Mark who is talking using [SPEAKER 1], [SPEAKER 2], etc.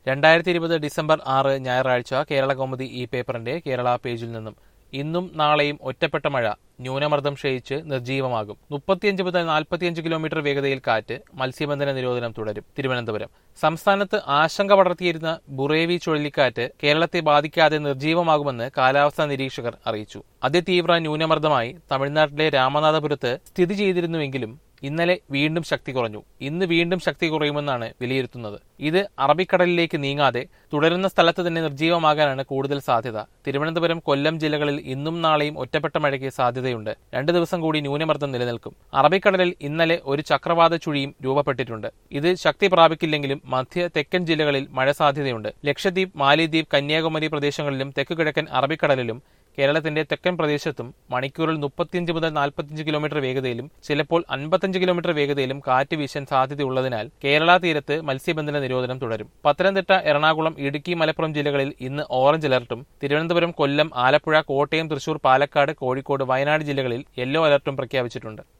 [SPEAKER 1] രണ്ടായിരത്തി ഇരുപത് ഡിസംബർ ആറ് ഞായറാഴ്ച കേരള കൗമുദി ഈ പേപ്പറിന്റെ കേരള പേജിൽ നിന്നും ഇന്നും നാളെയും ഒറ്റപ്പെട്ട മഴ ന്യൂനമർദ്ദം ക്ഷയിച്ച് നിർജീവമാകും മുപ്പത്തിയഞ്ച് മുതൽ നാൽപ്പത്തിയഞ്ച് കിലോമീറ്റർ വേഗതയിൽ കാറ്റ് മത്സ്യബന്ധന നിരോധനം തുടരും തിരുവനന്തപുരം സംസ്ഥാനത്ത് ആശങ്ക പടർത്തിയിരുന്ന ബുറേവി ചുഴലിക്കാറ്റ് കേരളത്തെ ബാധിക്കാതെ നിർജീവമാകുമെന്ന് കാലാവസ്ഥാ നിരീക്ഷകർ അറിയിച്ചു അതിതീവ്ര ന്യൂനമർദ്ദമായി തമിഴ്നാട്ടിലെ രാമനാഥപുരത്ത് സ്ഥിതി ചെയ്തിരുന്നുവെങ്കിലും ഇന്നലെ വീണ്ടും ശക്തി കുറഞ്ഞു ഇന്ന് വീണ്ടും ശക്തി കുറയുമെന്നാണ് വിലയിരുത്തുന്നത് ഇത് അറബിക്കടലിലേക്ക് നീങ്ങാതെ തുടരുന്ന സ്ഥലത്ത് തന്നെ നിർജീവമാകാനാണ് കൂടുതൽ സാധ്യത തിരുവനന്തപുരം കൊല്ലം ജില്ലകളിൽ ഇന്നും നാളെയും ഒറ്റപ്പെട്ട മഴയ്ക്ക് സാധ്യതയുണ്ട് രണ്ടു ദിവസം കൂടി ന്യൂനമർദ്ദം നിലനിൽക്കും അറബിക്കടലിൽ ഇന്നലെ ഒരു ചക്രവാത ചുഴിയും രൂപപ്പെട്ടിട്ടുണ്ട് ഇത് ശക്തി പ്രാപിക്കില്ലെങ്കിലും മധ്യ തെക്കൻ ജില്ലകളിൽ മഴ സാധ്യതയുണ്ട് ലക്ഷദ്വീപ് മാലിദ്വീപ് കന്യാകുമാരി പ്രദേശങ്ങളിലും തെക്കുകിഴക്കൻ അറബിക്കടലിലും കേരളത്തിന്റെ തെക്കൻ പ്രദേശത്തും മണിക്കൂറിൽ മുപ്പത്തിയഞ്ച് മുതൽ നാൽപ്പത്തിയഞ്ച് കിലോമീറ്റർ വേഗതയിലും ചിലപ്പോൾ അൻപത്തഞ്ച് കിലോമീറ്റർ വേഗതയിലും കാറ്റ് വീശാൻ സാധ്യതയുള്ളതിനാൽ കേരള തീരത്ത് മത്സ്യബന്ധന നിരോധനം തുടരും പത്തനംതിട്ട എറണാകുളം ഇടുക്കി മലപ്പുറം ജില്ലകളിൽ ഇന്ന് ഓറഞ്ച് അലർട്ടും തിരുവനന്തപുരം കൊല്ലം ആലപ്പുഴ കോട്ടയം തൃശൂർ പാലക്കാട് കോഴിക്കോട് വയനാട് ജില്ലകളിൽ യെല്ലോ അലർട്ടും പ്രഖ്യാപിച്ചിട്ടുണ്ട്